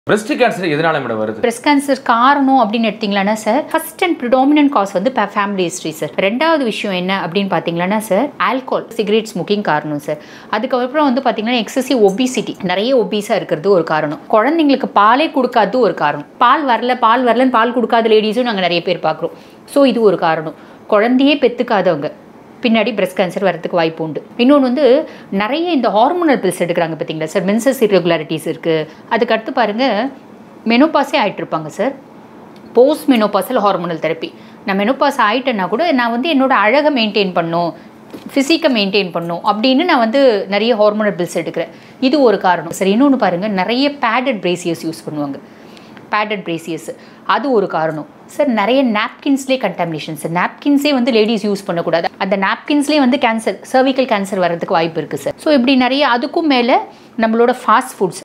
Breast cancer எதனால madam வருது பிரஸ்ட் கேன்சர் காரணம் அப்படின்னு எடுத்தீங்களா sir first and predominant cause வந்து ஃபேமிலி ஹிஸ்ட்ரி சார் ரெண்டாவது விஷயம் என்ன அப்படின்னு பார்த்தீங்கன்னா சார் ஆல்கோல் சிகரெட் ஸ்மோக்கிங் காரணம் சார் அதுக்கப்புறம் வந்து பார்த்தீங்கன்னா எக்ஸசிவ் ஒபிசிட்டி நிறைய ஒபீஸாக இருக்கிறது ஒரு காரணம் குழந்தைங்களுக்கு பாலே கொடுக்காது ஒரு காரணம் பால் வரல பால் வரலன்னு பால் கொடுக்காத லேடிஸும் நாங்கள் நிறைய பேர் பார்க்குறோம் ஸோ இது ஒரு காரணம் குழந்தையே பெற்றுக்காதவங்க பின்னாடி பிரஸ்ட் கேன்சர் வரதுக்கு வாய்ப்பு உண்டு இன்னொன்று வந்து நிறைய இந்த ஹார்மோனல் பில்ஸ் எடுக்கிறாங்க பார்த்தீங்களா சார் மென்சஸ் இரெகுலாரிட்டிஸ் இருக்குது அதுக்கடுத்து பாருங்கள் மெனோபாஸே ஆகிட்டு இருப்பாங்க சார் போஸ்ட் மெனோபாஸில் ஹார்மோனல் தெரப்பி நான் மெனோபாஸ் ஆகிட்டேன்னா கூட நான் வந்து என்னோட அழகை மெயின்டைன் பண்ணும் ஃபிசிக்கை மெயின்டைன் பண்ணும் அப்படின்னு நான் வந்து நிறைய ஹார்மோனல் பில்ஸ் எடுக்கிறேன் இது ஒரு காரணம் சார் இன்னொன்று பாருங்கள் நிறைய பேடட் பிரேசியஸ் யூஸ் பண்ணுவாங்க பேடட் பிரேசியஸ் அது ஒரு காரணம் சார் நிறைய நாப்கின்ஸ்லேயே கண்டாமினேஷன் சார் நாப்கின்ஸே வந்து லேடிஸ் யூஸ் பண்ணக்கூடாது அந்த நாப்கின்ஸ்லேயே வந்து கேன்சர் சர்விக்கல் கேன்சர் வர்றதுக்கு வாய்ப்பு இருக்குது சார் ஸோ இப்படி நிறைய அதுக்கும் மேலே நம்மளோட ஃபாஸ்ட் ஃபுட்ஸ்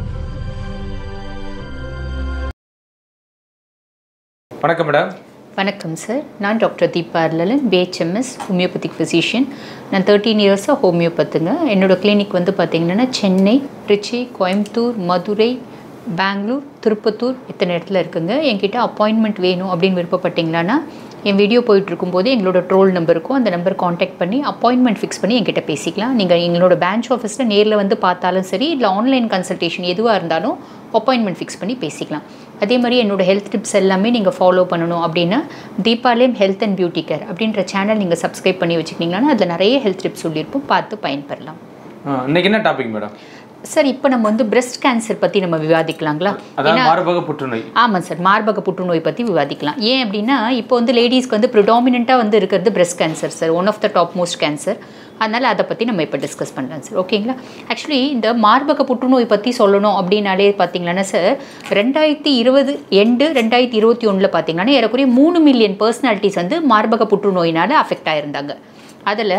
வணக்கம் மேடம் வணக்கம் சார் நான் டாக்டர் தீபா அர்லலன் பிஹெச்எம்எஸ் ஹோமியோபதிக் ஃபிசிஷியன் நான் தேர்ட்டீன் இயர்ஸாக ஹோமியோபத்துங்க என்னோட கிளினிக் வந்து பார்த்தீங்கன்னா சென்னை திருச்சி கோயம்புத்தூர் மதுரை பெங்களூர் திருப்பத்தூர் இத்தனை இடத்துல இருக்குங்க என்கிட்ட அப்பாயின்மெண்ட் வேணும் அப்படின்னு விருப்பப்பட்டீங்களான்னா என் வீடியோ போயிட்டு இருக்கும்போது எங்களோட ட்ரோல் நம்பர் இருக்கும் அந்த நம்பர் காண்டாக்ட் பண்ணி அப்பாயின்மெண்ட் ஃபிக்ஸ் பண்ணி என்கிட்ட பேசிக்கலாம் நீங்கள் எங்களோட பேங்க் ஆஃபீஸில் நேரில் வந்து பார்த்தாலும் சரி இல்லை ஆன்லைன் கன்சல்டேஷன் எதுவாக இருந்தாலும் அப்பாயின்மெண்ட் ஃபிக்ஸ் பண்ணி பேசிக்கலாம் அதே மாதிரி என்னோட ஹெல்த் டிப்ஸ் எல்லாமே நீங்கள் ஃபாலோ பண்ணணும் அப்படின்னா Deepalayam health and beauty care அப்படின்ற சேனல் நீங்கள் சப்ஸ்கிரைப் பண்ணி வச்சுக்கிட்டிங்கன்னா அதில் நிறைய ஹெல்த் டிப்ஸ் சொல்லியிருப்போம் பார்த்து பயன்பெறலாம் ஆ, இன்னைக்கு என்ன டாபிக் மேடம் சார் இப்போ நம்ம வந்து பிரஸ்ட் கேன்சர் பற்றி நம்ம விவாதிக்கலாங்களா அதாவது மார்பக புற்றுநோய் ஆமாம் சார் மார்பக புற்றுநோய் பற்றி விவாதிக்கலாம் ஏன் அப்படின்னா இப்போ வந்து லேடிஸ்க்கு வந்து ப்ரிடாமினண்ட்டாக வந்து இருக்கிறது breast cancer sir one of the top most cancer அதனால் அதை பற்றி நம்ம இப்போ டிஸ்கஸ் பண்ணலாம் சார் ஓகேங்களா ஆக்சுவலி இந்த மார்பக புற்றுநோய் பற்றி சொல்லணும் அப்படின்னாலே பார்த்தீங்கன்னா சார் ரெண்டாயிரத்தி இருபது எண்டு ரெண்டாயிரத்தி இருபத்தி ஒன்றில் பார்த்தீங்கன்னா ஏறக்குறைய மூணு மில்லியன் பர்சனாலிட்டிஸ் வந்து மார்பக புற்றுநோயினால் அஃபெக்ட் ஆயிருந்தாங்க அதில்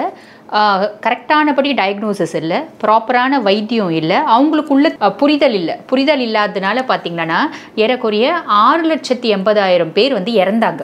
கரெக்டானபடி டயக்னோசிஸ் இல்லை ப்ராப்பரான வைத்தியம் இல்லை அவங்களுக்குள்ள அஹ், புரிதல் இல்லை புரிதல் இல்லாததுனால பார்த்தீங்கன்னா ஏறக்குறைய ஆறு லட்சத்தி எண்பதாயிரம் பேர் வந்து இறந்தாங்க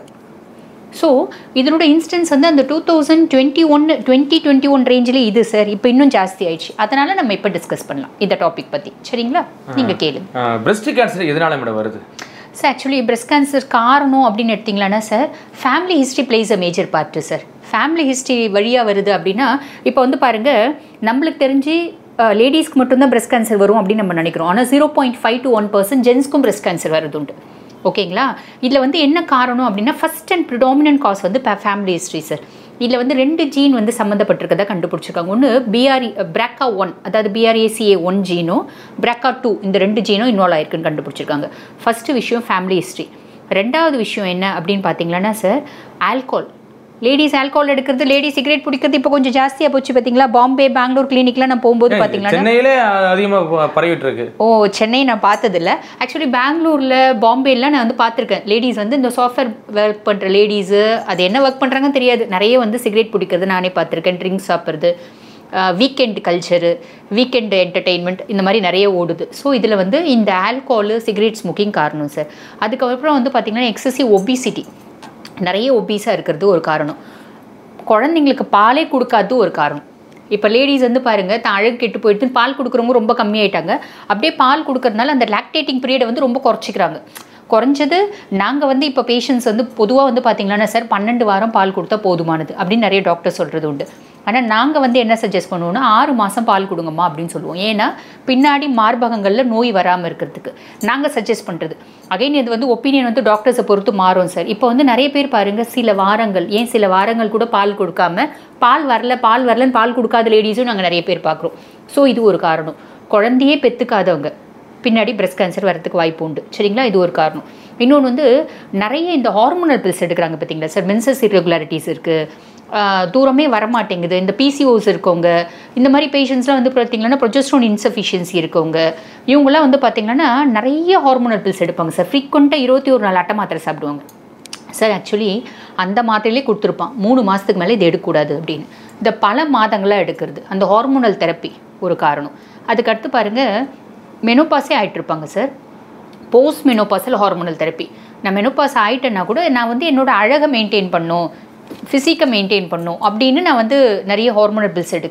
ஸோ இதனோட இன்ஸ்டன்ஸ் வந்து அந்த two thousand twenty one twenty twenty one ரேஞ்சில் இது சார் இப்போ இன்னும் ஜாஸ்தி ஆயிடுச்சு அதனால் நம்ம இப்போ டிஸ்கஸ் பண்ணலாம் இந்த டாபிக் பற்றி சரிங்களா நீங்கள் கேளுங்க பிரஸ்ட் கேன்சர் எதனால மேடம் வருது சார் ஆக்சுவலி பிரஸ்ட் கேன்சர் காரணம் அப்படின்னு எடுத்தீங்களா sir family history plays a major part sir family history வழியாக வருது அப்படின்னா இப்போ வந்து பாருங்கள் நம்மளுக்கு தெரிஞ்சு லேடிஸ்க்கு மட்டும்தான் பிரஸ்ட் கேன்சர் வரும் அப்படின்னு நம்ம நினைக்கிறோம் ஆனால் zero point five to one percent ஜென்ஸ்க்கும் பிரஸ்ட் கேன்சர் வருது உண்டு ஓகேங்களா இதில் வந்து என்ன காரணம் அப்படின்னா ஃபர்ஸ்ட் அண்ட் ப்ரிடாமினன்ட் காஸ் வந்து ஃபேமிலி ஹிஸ்ட்ரி சார் இதில் வந்து ரெண்டு ஜீன் வந்து சம்மந்தப்பட்டிருக்கதா கண்டுபிடிச்சிருக்காங்க ஒன்று பிஆர்இ பிராக்கா ஒன் அதாவது பிஆர்ஏசிஏ ஒன் ஜீனும் பிராக்கா டூ இந்த ரெண்டு ஜீனும் இன்வால்வ் ஆயிருக்குன்னு கண்டுபிடிச்சிருக்காங்க ஃபஸ்ட்டு விஷயம் ஃபேமிலி ஹிஸ்ட்ரி ரெண்டாவது விஷயம் என்ன அப்படின்னு பார்த்தீங்கன்னா சார் ஆல்கோல் லேடிஸ் ஆல்கோல் எடுக்கிறது லேடி சிகரெட் பிடிக்கிறது இப்போ கொஞ்சம் ஜாஸ்தியாக போச்சு பார்த்தீங்களா பாம்பே பெங்களூர் கிளினிக்லாம் நான் போகும்போது பார்த்தீங்கன்னா சென்னையிலே அதிகமாக பரவிட்டு இருக்கு ஓ சென்னை நான் பார்த்ததில்ல ஆக்சுவலி பெங்களூரில் பாம்பேலாம் நான் வந்து பார்த்துருக்கேன் லேடிஸ் வந்து இந்த சாஃப்ட்வேர் ஒர்க் பண்ணுற லேடிஸு அது என்ன ஒர்க் பண்ணுறாங்கன்னு தெரியாது நிறைய வந்து சிகரெட் பிடிக்கிறது நானே பார்த்துருக்கேன் ட்ரிங்க்ஸ் சாப்பிட்றது வீக்கெண்ட் கல்ச்சரு வீக்கெண்ட் என்டர்டெயின்மெண்ட் இந்த மாதிரி நிறைய ஓடுது ஸோ இதில் வந்து இந்த ஆல்கோஹால் சிகரெட் ஸ்மோக்கிங் காரணம் சார் அதுக்கப்புறம் வந்து பார்த்திங்கன்னா எக்ஸசிவ் ஒபிசிட்டி நிறைய ஒபீஸாக இருக்கிறது ஒரு காரணம் குழந்தைங்களுக்கு பாலே கொடுக்காது ஒரு காரணம் இப்போ லேடிஸ் வந்து பாருங்கள் தான் அழகு கெட்டு போயிட்டு பால் கொடுக்குறவங்க ரொம்ப கம்மியாயிட்டாங்க அப்படியே பால் கொடுக்கறதுனால அந்த லாக்டேட்டிங் பீரியடை வந்து ரொம்ப குறைச்சிக்கிறாங்க குறைஞ்சது நாங்கள் வந்து இப்போ பேஷண்ட்ஸ் வந்து பொதுவாக வந்து பார்த்தீங்கன்னா சார் பன்னெண்டு வாரம் பால் கொடுத்தா போதுமானது அப்படின்னு நிறைய டாக்டர் சொல்கிறது உண்டு ஆனால் நாங்கள் வந்து என்ன சஜஸ்ட் பண்ணுவோம்னா ஆறு மாதம் பால் கொடுங்கம்மா அப்படின்னு சொல்லுவோம் ஏன்னா பின்னாடி மார்பகங்களில் நோய் வராமல் இருக்கிறதுக்கு நாங்கள் சஜஸ்ட் பண்ணுறது அகைன் இது வந்து ஒப்பீனியன் வந்து டாக்டர்ஸை பொறுத்து மாறும் சார் இப்போ வந்து நிறைய பேர் பாருங்கள் சில வாரங்கள் ஏன் சில வாரங்கள் கூட பால் கொடுக்காம பால் வரல பால் வரலன்னு பால் கொடுக்காத லேடிஸும் நாங்கள் நிறைய பேர் பார்க்குறோம் ஸோ இது ஒரு காரணம் குழந்தையே பெற்றுக்காதவங்க பின்னாடி பிரஸ்ட் கேன்சர் வரதுக்கு வாய்ப்பு உண்டு சரிங்களா இது ஒரு காரணம் இன்னொன்று வந்து நிறைய இந்த ஹார்மோனல் பில்ஸ் எடுக்கிறாங்க பார்த்தீங்களா சார் மென்சஸ் இரெகுலாரிட்டிஸ் இருக்குது தூரமே வரமாட்டேங்குது இந்த பிசிஓஸ் இருக்கவங்க இந்த மாதிரி பேஷண்ட்ஸ்லாம் வந்து பார்த்தீங்கன்னா ப்ரொஜெஸ்ட்ரோன் இன்சஃபிஷியன்சி இருக்கவங்க இவங்கெல்லாம் வந்து பார்த்தீங்கன்னா நிறைய ஹார்மோனல் பில்ஸ் எடுப்பாங்க சார் ஃப்ரீக்வெண்ட்டாக இருபத்தி ஒரு நாள் அட்டை மாத்திரை சாப்பிடுவாங்க சார் ஆக்சுவலி அந்த மாத்திரையிலே கொடுத்துருப்பான் மூணு மாதத்துக்கு மேலே இது எடுக்கக்கூடாது அப்படின்னு இந்த பல மாதங்களாக எடுக்கிறது அந்த ஹார்மோனல் தெரப்பி ஒரு காரணம் அதுக்கடுத்து பாருங்கள் மெனோபாஸே ஆயிட்டு இருப்பாங்க சார் போஸ்ட் மெனோபாஸில் ஹார்மோனல் தெரப்பி நான் மெனோபாஸ் ஆயிட்டேன்னா கூட நான் வந்து என்னோட அழகை மெயின்டைன் பண்ணும் ஃபிசிக்கை மெயின்டைன் பண்ணும் அப்படின்னு நான் வந்து நிறைய ஹார்மோனல் பில்ஸ் எடுக்கிறேன்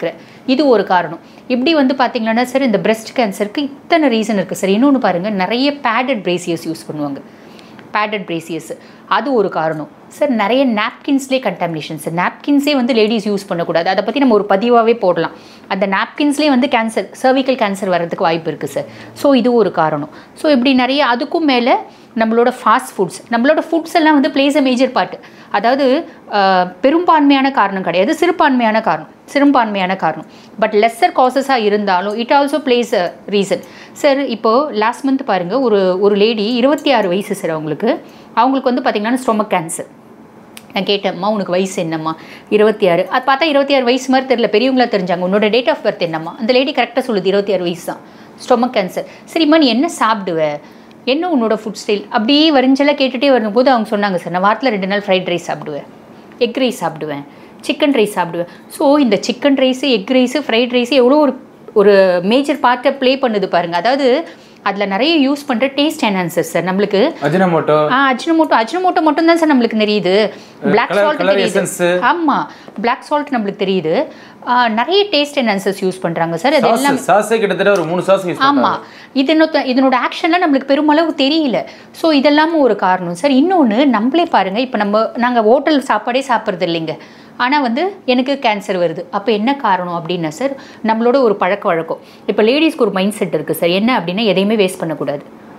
இது ஒரு காரணம் இப்படி வந்து பார்த்தீங்கன்னா சார் இந்த breast கேன்சருக்கு இத்தனை ரீசன் இருக்குது சார் இன்னொன்று பாருங்கள் நிறைய பேடட் பிரேசியஸ் யூஸ் பண்ணுவாங்க பேடட் பிரேசியஸ் அது ஒரு காரணம் சார் நிறைய நாப்கின்ஸ்லேயே கண்டாமினேஷன் சார் நாப்கின்ஸே வந்து லேடிஸ் யூஸ் பண்ணக்கூடாது அதை பற்றி நம்ம ஒரு பதிவாகவே போடலாம் அந்த நாப்கின்ஸ்லேயே வந்து கேன்சர் cervical கேன்சர் வர்றதுக்கு வாய்ப்பு இருக்குது சார் ஸோ இது ஒரு காரணம் ஸோ இப்படி நிறைய அதுக்கும் மேலே நம்மளோட ஃபாஸ்ட் ஃபுட்ஸ் நம்மளோட ஃபுட்ஸ் எல்லாம் வந்து பிளேஸ் அ மேஜர் பார்ட் அதாவது ஆஹ், பெரும்பான்மையான காரணம் கிடையாது சிறுபான்மையான காரணம் சிறுபான்மையான காரணம் பட் லெஸ்ஸர் காசஸாக இருந்தாலும் it also plays a reason sir இப்போது லாஸ்ட் மந்த் பாருங்கள் ஒரு ஒரு லேடி இருபத்தி ஆறு வயசு சார் அவங்களுக்கு அவங்களுக்கு வந்து பார்த்திங்கன்னா ஸ்டொமக் கேன்சர் நான் கேட்டேன்ம்மா உனக்கு வயசு என்னம்மா இருபத்தி ஆறு அது பார்த்தா இருபத்தி ஆறு வயசு மாதிரி தெரியல பெரியவங்களா தெரிஞ்சாங்க உன்னோட டேட் ஆஃப் பர்த் என்னம்மா அந்த லேடி கரெக்டாக சொல்லுது இருபத்தி ஆறு வயசு தான் ஸ்டொமக் கேன்சர் சரிம்மா நீ என்ன சாப்பிடுவ என்ன உன்னோட ஃபுட் ஸ்டைல் அப்படியே வரிஞ்செல்லாம் கேட்டுகிட்டே வரும்போது அவங்க சொன்னாங்க சார் நான் வாரத்தில் ரெண்டு நாள் ஃப்ரைட் ரைஸ் சாப்பிடுவேன் எக் ரைஸ் சாப்பிடுவேன் சிக்கன் ரைஸ் சாப்பிடுவேன் ஸோ இந்த chicken rice egg rice fried rice எவ்வளோ ஒரு ஒரு மேஜர் பார்ட்டை ப்ளே பண்ணுது பாருங்கள் அதாவது அதில் நிறைய யூஸ் பண்ணுற டேஸ்ட் என்ஹான்சர் சார் நம்மளுக்கு அஜினமோட்டோ ஆ அஜினமோட்டோ அஜினமோட்டோ மட்டும் தான் சார் நம்மளுக்கு தெரியுது பிளாக் Colour- சால்ட் colour தெரியுது essence. ஆமா பிளாக் சால்ட் நம்மளுக்கு தெரியுது ஆ, நிறைய டேஸ்ட் என்ஹான்சர்ஸ் யூஸ் பண்றாங்க சார் அது எல்லாம் சாஸ் சாஸே கிட்டத்தட்ட ஒரு மூணு சாஸ் யூஸ் ஆமா இதனோட இதனோட ஆக்ஷன்லாம் நம்மளுக்கு பெருமளவு தெரியல ஸோ இதெல்லாமும் ஒரு காரணம் சார் இன்னொன்று நம்மளே பாருங்க இப்போ நம்ம நாங்கள் ஹோட்டல் சாப்பாடே சாப்பிட்றது இல்லைங்க ஆனால் வந்து எனக்கு கேன்சர் வருது அப்போ என்ன காரணம் அப்படின்னா சார் நம்மளோட ஒரு பழக்க வழக்கம் இப்போ லேடிஸ்க்கு ஒரு மைண்ட் செட் இருக்குது சார் என்ன அப்படின்னா எதையுமே வேஸ்ட் பண்ணக்கூடாது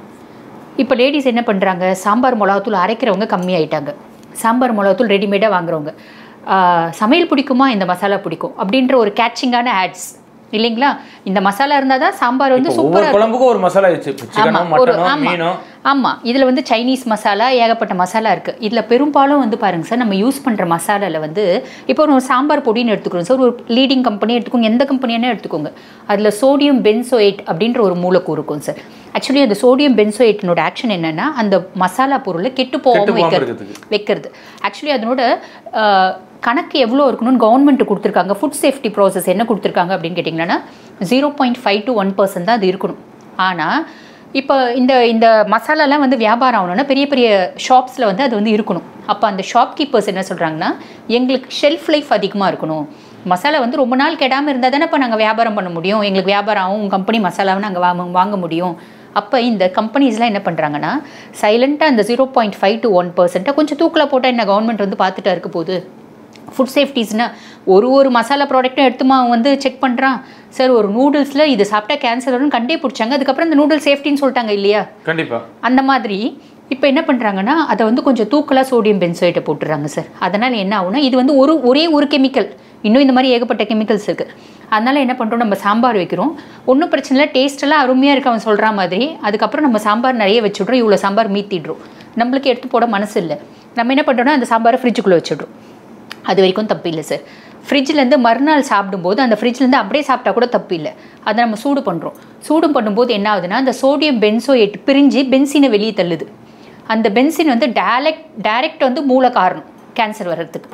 இப்போ லேடிஸ் என்ன பண்ணுறாங்க சாம்பார் மிளகாத்தூள் அரைக்கிறவங்க கம்மியாயிட்டாங்க சாம்பார் மிளகாத்தூள் ரெடிமேடாக வாங்குறவங்க ஆஹ், சமையல் பிடிக்குமா இந்த மசாலா பிடிக்கும் அப்படின்ற ஒரு கேட்சிங்கான ஆட்ஸ் இல்லைங்களா இந்த மசாலா இருந்தால் தான் சாம்பார் வந்து ஒவ்வொரு சூப்பராக குழம்புக்கும் ஒரு மசாலா வச்சு சிக்கனோ ஆமா, ஒரு- மட்டனோ ஆமா. மீனோ ஆமா இதுல வந்து சைனீஸ் மசாலா ஏகப்பட்ட மசாலா இருக்கு இதுல பெரும்பாலும் வந்து பாருங்க சார் நம்ம யூஸ் பண்ற மசாலால வந்து இப்போ ஒரு சாம்பார் பொடின்னு எடுத்துக்கிறோம் சார் ஒரு லீடிங் கம்பெனி எடுத்துக்கோங்க எந்த கம்பெனியான எடுத்துக்கோங்க அதுல சோடியம் பென்சோயேட் அப்படின்ற ஒரு மூலக்கூறு இருக்கும் சார் ஆக்சுவலி அந்த சோடியம் பென்சோயேட்டினோட ஆக்ஷன் என்னன்னா அந்த மசாலா பொருளை கெட்டு கெட்டு போகாம போகாம வைக்கிறது இருக்கிறதுக்கு. வைக்கிறது ஆக்சுவலி அதனோட ஆஹ், கணக்கு எவ்வளோ இருக்கணும்னு கவர்மெண்ட் கொடுத்துருக்காங்க ஃபுட் சேஃப்டி ப்ராசஸ் என்ன கொடுத்துருக்காங்க அப்படின்னு கேட்டிங்கன்னா zero point five to one percent தான் அது இருக்கணும் ஆனால் இப்போ இந்த இந்த மசாலாலாம் வந்து வியாபாரம் ஆகணும்னா பெரிய பெரிய ஷாப்ஸில் வந்து அது வந்து இருக்கணும் அப்போ அந்த ஷாப் கீப்பர்ஸ் என்ன சொல்கிறாங்கன்னா எங்களுக்கு ஷெல்ஃப் லைஃப் அதிகமாக இருக்கணும் மசாலா வந்து ரொம்ப நாள் கெடாமல் இருந்தால் தானே இப்போ நாங்கள் வியாபாரம் பண்ண முடியும் எங்களுக்கு வியாபாரம் ஆகும் உங்கள் கம்பெனி மசாலாவை நாங்கள் வாங்க வாங்க முடியும் அப்போ இந்த கம்பெனிஸ்லாம் என்ன பண்ணுறாங்கன்னா சைலண்ட்டாக அந்த zero point five to one பர்சன்ட்டை கொஞ்சம் தூக்கில் போட்டால் என்ன கவர்மெண்ட் வந்து பார்த்துட்டா இருக்க போகுது ஃபுட் சேஃப்டிஸ்னால் ஒரு ஒரு மசாலா ப்ராடக்ட்டும் எடுத்துமா அவன் வந்து செக் பண்ணுறான் சார் ஒரு நூடுல்ஸில் இது சாப்பிட்டா கேன்சர் வரும்னு கண்டே பிடிச்சாங்க அதுக்கப்புறம் இந்த நூடுல்ஸ் சேஃப்டின்னு சொல்லிட்டாங்க இல்லையா கண்டிப்பா அந்த மாதிரி இப்போ என்ன பண்ணுறாங்கன்னா அதை வந்து கொஞ்சம் தூக்கலாக சோடியம் பென்சோயிட்டை போட்டுறாங்க சார் அதனால் என்ன ஆகும்னா இது வந்து ஒரு ஒரே ஒரு கெமிக்கல் இன்னும் இந்த மாதிரி ஏகப்பட்ட கெமிக்கல்ஸ் இருக்குது அதனால் என்ன பண்ணுறோம் நம்ம சாம்பார் வைக்கிறோம் ஒன்றும் பிரச்சனை இல்லை டேஸ்ட் எல்லாம் அருமையாக இருக்கு அவன் சொல்கிற மாதிரி அதுக்கப்புறம் நம்ம சாம்பார் நிறைய வச்சுட்றோம் இவ்வளோ சாம்பார் மீத்திடுறோம் நம்மளுக்கு எடுத்து போட மனசு இல்லை நம்ம என்ன பண்ணுறோம்னா அந்த சாம்பாரை ஃப்ரிட்ஜுக்குள்ளே வச்சிடுறோம் அது வரைக்கும் தப்பு இல்லை சார் ஃப்ரிட்ஜ்லேருந்து மறுநாள் சாப்பிடும்போது அந்த ஃப்ரிட்ஜ்லேருந்து அப்படியே சாப்பிட்டா கூட தப்பு இல்லை அதை நம்ம சூடு பண்ணுறோம் சூடு பண்ணும்போது என்ன ஆகுதுன்னா அந்த சோடியம் பென்சோயேட் பிரிஞ்சு பென்சினை வெளியே தள்ளுது அந்த பென்சின் வந்து டேரக்ட் டைரக்ட் வந்து மூல காரணம் கேன்சர் வர்றதுக்கு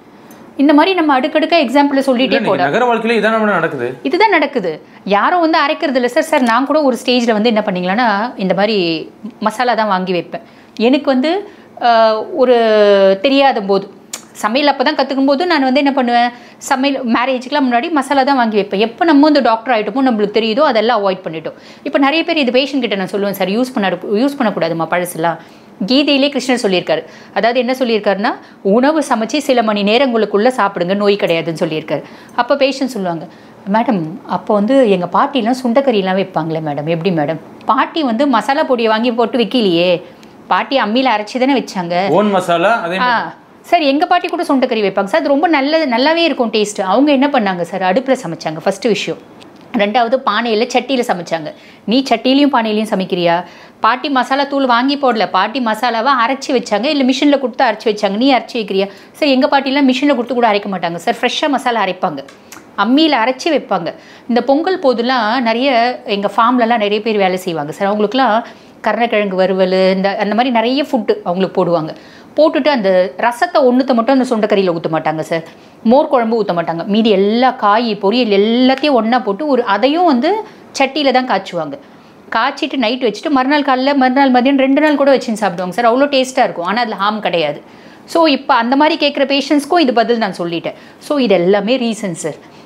இந்த மாதிரி நம்ம அடுக்கடுக்க எக்ஸாம்பிள் சொல்லிட்டே இல்ல, போட இன்னைக்கு நகர வாழ்க்கையில இதான் நம்ம நடக்குது இதுதான் நடக்குது யாரும் வந்து அரைக்கிறது இல்லை சார் சார் நான் கூட ஒரு ஸ்டேஜில் வந்து என்ன பண்ணீங்களன்னா இந்த மாதிரி மசாலா தான் வாங்கி வைப்பேன் எனக்கு வந்து ஆஹ், ஒரு தெரியாத போது சமையல் அப்போ தான் கற்றுக்கும் போது நான் வந்து என்ன பண்ணுவேன் சமையல் மேரேஜுக்குலாம் முன்னாடி மசாலா தான் வாங்கி வைப்பேன் எப்போ நம்ம வந்து டாக்டர் ஆகிட்டோமோ நம்மளுக்கு தெரியுதோ அதெல்லாம் அவாய்ட் பண்ணிட்டோம் இப்போ நிறைய பேர் இது பேஷண்ட் கிட்ட நான் சொல்லுவேன் சார் யூஸ் பண்ண யூஸ் பண்ணக்கூடாதுமா பழசுலாம் கீதையிலே கிருஷ்ணர் சொல்லியிருக்காரு அதாவது என்ன சொல்லியிருக்காருன்னா உணவு சமைச்சு சில மணி நேரங்களுக்குள்ள சாப்பிடுங்க நோய் கிடையாதுன்னு சொல்லியிருக்காரு அப்போ பேஷண்ட் சொல்லுவாங்க மேடம் அப்போ வந்து எங்கள் பாட்டிலாம் சுண்டக்கறிலாம் வைப்பாங்களே மேடம் எப்படி மேடம் பாட்டி வந்து மசாலா பொடியை வாங்கி போட்டு வைக்கலையே பாட்டி அம்மியில் அரைச்சி தானே வச்சாங்க ஓன் மசாலா அதே ஆ சார் எங்கள் பாட்டி கூட சுண்டக்கறி வைப்பாங்க சார் அது ரொம்ப நல்லது நல்லாவே இருக்கும் டேஸ்ட் அவங்க என்ன பண்ணாங்க சார் அடுப்பில் சமைச்சாங்க ஃபஸ்ட்டு விஷயம் ரெண்டாவது பானையில் சட்டியில் சமைச்சாங்க நீ சட்டிலையும் பானையிலையும் சமைக்கிறியா பாட்டி மசாலா தூள் வாங்கி போடல பாட்டி மசாலாவை அரைச்சி வச்சாங்க இல்லை மிஷினில் கொடுத்து அரைச்சி வச்சாங்க நீ அரைச்சி வைக்கிறியா சார் எங்கள் பாட்டிலாம் மிஷினில் கொடுத்து கூட அரைக்க மாட்டாங்க சார் ஃப்ரெஷ்ஷாக மசாலா அரைப்பாங்க அம்மியில் அரைச்சி வைப்பாங்க இந்த பொங்கல் போதெல்லாம் நிறைய எங்கள் ஃபார்ம்லலாம் நிறைய பேர் வேலை செய்வாங்க சார் அவங்களுக்குலாம் கருணக்கிழங்கு வறுவல் இந்த அந்த மாதிரி நிறைய ஃபுட்டு அவங்களுக்கு போடுவாங்க போட்டுட்டு அந்த ரசத்தை ஒன்றுத்தை மட்டும் அந்த சுண்டைக்கறியில் ஊற்ற மாட்டாங்க சார் மோர் குழம்பு ஊற்ற மாட்டாங்க மீதி எல்லா காய் பொரியல் எல்லாத்தையும் ஒன்றா போட்டு ஒரு அதையும் வந்து சட்டியில் தான் காய்ச்சுவாங்க காய்ச்சிட்டு நைட் வச்சுட்டு மறுநாள் காலைல மறுநாள் மதியம் ரெண்டு நாள் கூட வச்சுன்னு சாப்பிடுவாங்க சார் அவ்வளோ டேஸ்ட்டாக இருக்கும் ஆனால் அதில் ஹார்ம் கிடையாது ஸோ இப்போ அந்த மாதிரி கேட்குற பேஷண்ட்ஸ்க்கும் இது பதில் நான் சொல்லிட்டேன் ஸோ இது எல்லாமே ரீசன் சார்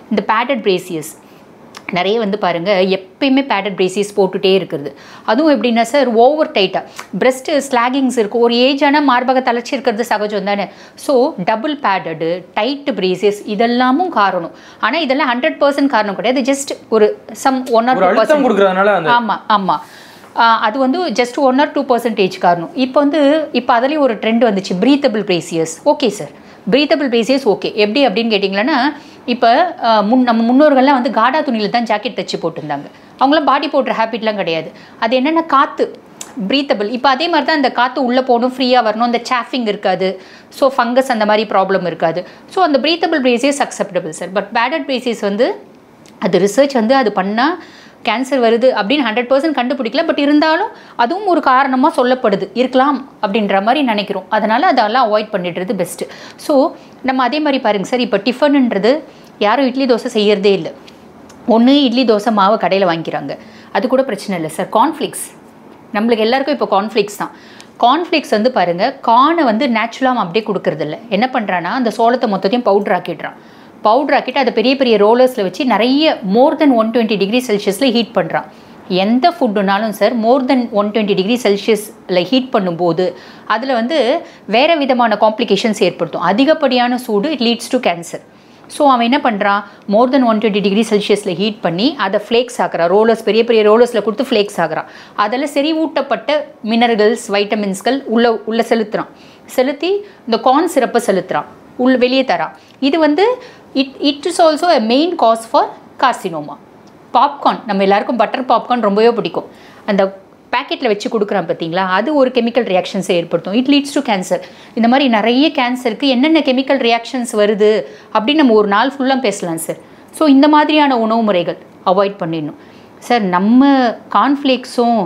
இந்த பேடட் பிரேசியஸ் நிறைய வந்து பாருங்க எப்பயுமே பேடட் பிரேசிஸ் போட்டுட்டே இருக்கிறது அதுவும் எப்படின்னா சார் ஓவர் டைட்டாக பிரெஸ்ட் ஸ்லாகிங்ஸ் இருக்கும் ஒரு ஏஜான மார்பக தளர்ச்சி இருக்கிறது சகஜம் தானே so double padded tight brassieres இதெல்லாமும் காரணம் ஆனால் இதெல்லாம் ஹண்ட்ரட் பர்சன்ட் காரணம் கிடையாது ஜஸ்ட் ஒரு சம் ஒன் ஆர் ஒரு டூ அழுத்தம் கொடுக்கறதுனால அந்த ஆமாம் ஆமாம் அது வந்து just one or two percentage காரணம் இப்போ வந்து இப்போ அதுலேயும் ஒரு ட்ரெண்ட் வந்துச்சு breathable brassieres okay sir breathable brassieres okay எப்படி அப்படின்னு கேட்டிங்களன்னா இப்போ முன் நம்ம முன்னோர்கள்லாம் வந்து காடா துணியில் தான் ஜாக்கெட் தைச்சு போட்டிருந்தாங்க அவங்களாம் பாடி போடுற ஹேபிட்லாம் கிடையாது அது என்னென்னா காற்று ப்ரீத்தபிள் இப்போ அதே மாதிரி தான் அந்த காற்று உள்ளே போகணும் ஃப்ரீயாக வரணும் அந்த சாஃபிங் இருக்காது ஸோ ஃபங்கஸ் அந்த மாதிரி ப்ராப்ளம் இருக்காது ஸோ அந்த breathable brassieres acceptable sir but padded brassieres வந்து அது ரிசர்ச் வந்து அது பண்ணால் கேன்சர் வருது அப்படின்னு ஹண்ட்ரட் பர்சன்ட் கண்டுபிடிக்கல பட் இருந்தாலும் அதுவும் ஒரு காரணமாக சொல்லப்படுது இருக்கலாம் அப்படின்ற மாதிரி நினைக்கிறோம் அதனால் அதெல்லாம் அவாய்ட் பண்ணிடுறது பெஸ்ட்டு ஸோ நம்ம அதே மாதிரி பாருங்க சார் இப்போ டிஃபனுன்றது யாரும் இட்லி தோசை செய்யறதே இல்லை ஒன்று இட்லி தோசை மாவு கடையில் வாங்கிக்கிறாங்க அது கூட பிரச்சனை இல்லை சார் கார்ன்ஃப்ளிக்ஸ் நம்மளுக்கு எல்லாருக்கும் இப்போ கார்ன்ஃப்ளிக்ஸ் தான் கார்ன்ஃப்ளிக்ஸ் வந்து பாருங்கள் கார்னை வந்து நேச்சுரலாக அப்படியே கொடுக்கறதில்ல என்ன பண்ணுறான்னா அந்த சோளத்தை மொத்தத்தையும் பவுடர் ஆக்கிடுறான் பவுடர் ஆக்கிட்டு அதை பெரிய பெரிய ரோலர்ஸில் வச்சு நிறைய more than one twenty degree செல்சியஸில் ஹீட் பண்ணுறான் எந்த ஃபுட்டுனாலும் sir more than one twenty degree செல்சியஸில் ஹீட் பண்ணும்போது அதில் வந்து வேறு விதமான காம்ப்ளிகேஷன்ஸ் ஏற்படுத்தும் அதிகப்படியான சூடு it leads to cancer so அவன் என்ன பண்ணுறான் more than one twenty degree செல்சியஸில் ஹீட் பண்ணி அதை ஃப்ளேக்ஸ் ஆக்குறான் ரோலர்ஸ் பெரிய பெரிய ரோலர்ஸில் கொடுத்து ஃப்ளேக்ஸ் ஆகுறான் அதில் செறிவூட்டப்பட்ட மினரல்ஸ் வைட்டமின்ஸ்கள் உள்ள உள்ள செலுத்துறான் செலுத்தி இந்த கார்ன் சிறப்பை செலுத்துறான் உள் வெளியே தரான் இது வந்து it it is also a main cause for carcinoma popcorn நம்ம எல்லாருக்கும் பட்டர் பாப்கார்ன் ரொம்பவே பிடிக்கும் அந்த பேக்கெட்டில் வச்சு கொடுக்குறான் பார்த்தீங்களா அது ஒரு கெமிக்கல் ரியாக்ஷன்ஸை ஏற்படுத்தும் இட் லீட்ஸ் டு கேன்சர் இந்த மாதிரி நிறைய கேன்சருக்கு என்னென்ன கெமிக்கல் ரியாக்ஷன்ஸ் வருது அப்படின்னு நம்ம ஒரு நாள் ஃபுல்லாக பேசலாம் சார் ஸோ இந்த மாதிரியான உணவு முறைகள் அவாய்ட் பண்ணிடணும் சார் நம்ம கார்ன்ஃப்ளேக்ஸும்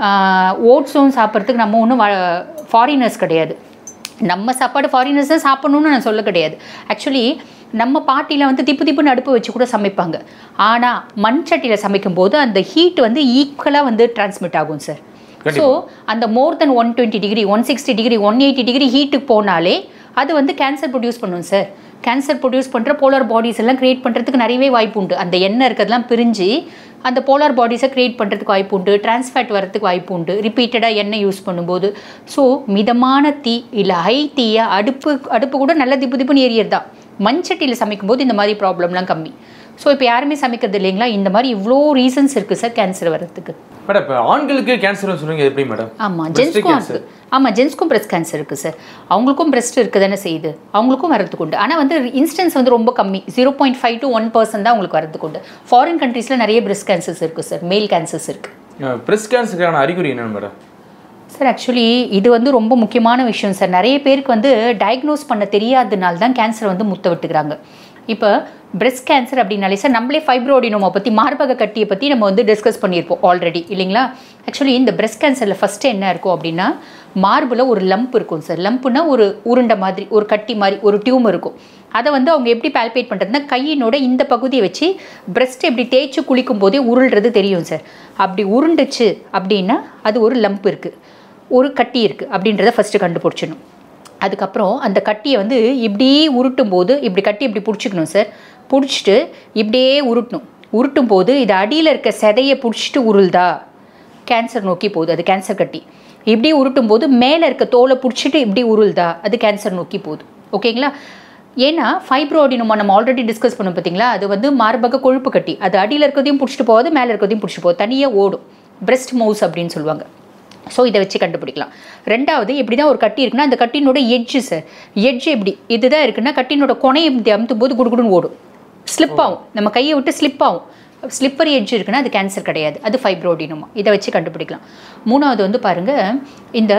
ஓட்ஸும் சாப்பிட்றதுக்கு நம்ம ஒன்றும் ஃபாரினர்ஸ் கிடையாது நம்ம சாப்பாடு ஃபாரினர்ஸ் தான் சாப்பிடணும்னு நான் சொல்ல கிடையாது ஆக்சுவலி நம்ம பாட்டியில் வந்து திப்பு திப்புன்னு அடுப்பு வச்சு கூட சமைப்பாங்க ஆனால் மண் சட்டியில் சமைக்கும்போது அந்த ஹீட் வந்து ஈக்குவலாக வந்து டிரான்ஸ்மிட் ஆகும் சார் ஸோ அந்த more than one twenty degree one sixty degree one eighty degree ஹீட்டுக்கு போனாலே அது வந்து கேன்சர் ப்ரொடியூஸ் பண்ணும் சார் கேன்சர் ப்ரொடியூஸ் பண்ணுற போலார் பாடிஸ் எல்லாம் க்ரியேட் பண்ணுறதுக்கு நிறையவே வாய்ப்பு உண்டு அந்த எண்ணெய் இருக்கிறதெல்லாம் பிரிஞ்சு அந்த போலார் பாடிஸை க்ரியேட் பண்ணுறதுக்கு வாய்ப்பு உண்டு டிரான்ஸ்ஃபேட் வரதுக்கு வாய்ப்பு உண்டு ரிப்பீட்டடாக எண்ணெய் யூஸ் பண்ணும்போது ஸோ மிதமான தீ இல்லை ஹை தீயை அடுப்பு அடுப்பு கூட நல்ல திப்பு திப்புன்னு ஏரியர் தான் மண்சட்டியில் சமைக்கும்போது இந்த மாதிரி ப்ராப்ளம்லாம் கம்மி ஸோ இப்போ யாருமே சமைக்கிறது இல்லைங்களா இந்த மாதிரி இவ்வளோ ரீசன்ஸ் இருக்குது சார் கேன்சர் வர்றதுக்கு மேடம் இப்போ ஆண்களுக்கு கேன்சர்னு சொல்லுங்க எப்படி மேடம் ஆமாம் Breast ஜென்ஸ்க்கும் cancer. இருக்கு ஆமாம் ஜென்ஸ்க்கும் பிரஸ்ட் கேன்சர் இருக்குது சார் அவங்களுக்கும் பிரஸ்ட் இருக்குது தானே செய்யுது அவங்களுக்கும் வரதுக்கு உண்டு ஆனால் வந்து இன்ஸ்டன்ஸ் வந்து ரொம்ப கம்மி zero point five to one percent தான் உங்களுக்கு வரதுக்கு உண்டு ஃபாரின் கண்ட்ரீஸில் நிறைய பிரஸ்ட் கேன்சர்ஸ் இருக்குது சார் மேல் கேன்சர்ஸ் இருக்குது பிரஸ்ட் கேன்சருக்கான அறிகுறி என்னன்னு மேடம் சார் ஆக்சுவலி இது வந்து ரொம்ப முக்கியமான விஷயம் சார் நிறைய பேருக்கு வந்து டயக்னோஸ் பண்ண தெரியாததுனால தான் கேன்சர் வந்து முத்த விட்டுக்கிறாங்க இப்போ பிரஸ்ட் கேன்சர் அப்படின்னாலே சார் நம்மளே ஃபைப்ரோடினோமா பற்றி மார்பக கட்டியை பற்றி நம்ம வந்து டிஸ்கஸ் பண்ணியிருப்போம் ஆல்ரெடி இல்லைங்களா ஆக்சுவலி இந்த பிரஸ்ட் கேன்சரில் ஃபஸ்ட்டு என்ன இருக்கும் அப்படின்னா மார்பில் ஒரு லம்ப் இருக்கும் சார் லம்ப்னா ஒரு உருண்டை மாதிரி ஒரு கட்டி மாதிரி ஒரு டியூம் இருக்கும் அதை வந்து அவங்க எப்படி பால்பேட் பண்ணுறதுனா கையினோட இந்த பகுதியை வச்சு பிரஸ்ட் எப்படி தேய்ச்சி குளிக்கும் போதே உருள்றது தெரியும் சார் அப்படி உருண்டுச்சு அப்படின்னா அது ஒரு லம்ப் இருக்குது ஒரு கட்டி இருக்குது அப்படின்றத ஃபஸ்ட்டு கண்டுபிடிச்சிடணும் அதுக்கப்புறம் அந்த கட்டியை வந்து இப்படியே உருட்டும் போது இப்படி கட்டி இப்படி பிடிச்சிக்கணும் சார் பிடிச்சிட்டு இப்படியே உருட்டணும் உருட்டும் போது இது அடியில் இருக்க செதையை பிடிச்சிட்டு உருள்தா கேன்சர் நோக்கி போகுது அது கேன்சர் கட்டி இப்படி உருட்டும் போது மேலே இருக்க தோலை பிடிச்சிட்டு இப்படி உருள்தா அது கேன்சர் நோக்கி போகுது ஓகேங்களா ஏன்னா ஃபைப்ரோடினோமா நம்ம ஆல்ரெடி டிஸ்கஸ் பண்ணோம் பார்த்தீங்களா அது வந்து மார்பக கொழுப்பு கட்டி அது அடியில் இருக்கிறதையும் பிடிச்சிட்டு போகாது மேலே இருக்கிறதையும் பிடிச்சிட்டு போகுது தனியாக ஓடும் பிரெஸ்ட் மவுஸ் அப்படின்னு சொல்லுவாங்க ஸோ இதை வச்சு கண்டுபிடிக்கலாம் ரெண்டாவது இப்படி தான் ஒரு கட்டி இருக்குன்னா அந்த கட்டினோட எட்ஜு சார் எட்ஜ் எப்படி இதுதான் இருக்குன்னா கட்டினோட கொனையை இப்படி அமுத்தும் போது குடுகுடுன்னு ஓடும் ஸ்லிப் ஆகும் நம்ம கையை விட்டு ஸ்லிப் ஆகும் ஸ்லிப்பர் எட்ஜ் இருக்குன்னா அது கேன்சர் கிடையாது அது ஃபைப்ரோடினோமா இதை வச்சு கண்டுபிடிக்கலாம் மூணாவது வந்து பாருங்கள் இந்த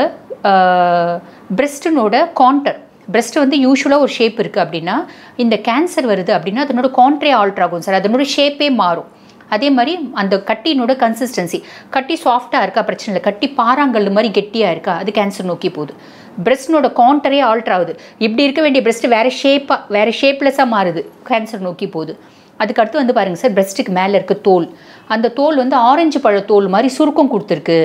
பிரெஸ்டினோட கான்டர் பிரெஸ்ட் வந்து யூஸ்வலாக ஒரு ஷேப் இருக்குது அப்படின்னா இந்த கேன்சர் வருது அப்படின்னா அதனோட கான்ட்ரே ஆல்ட்ரு ஆகும் சார் அதனோட ஷேப்பே மாறும் அதே மாதிரி அந்த கட்டினோட கன்சிஸ்டன்சி கட்டி சாஃப்டாக இருக்கா பிரச்சனை இல்லை கட்டி பாறாங்கல் மாதிரி கெட்டியாக இருக்கா அது கேன்சர் நோக்கி போகுது பிரெஸ்ட்னோட கான்டரே ஆல்ட்ரு ஆகுது இப்படி இருக்க வேண்டிய பிரெஸ்ட் வேறு ஷேப்பாக வேறு ஷேப்லெஸ்ஸாக மாறுது கேன்சர் நோக்கி போகுது அதுக்கடுத்து வந்து பாருங்கள் சார் பிரெஸ்ட்டுக்கு மேலே இருக்க தோல் அந்த தோல் வந்து ஆரஞ்சு பழ தோல் மாதிரி சுருக்கம் கொடுத்துருக்கு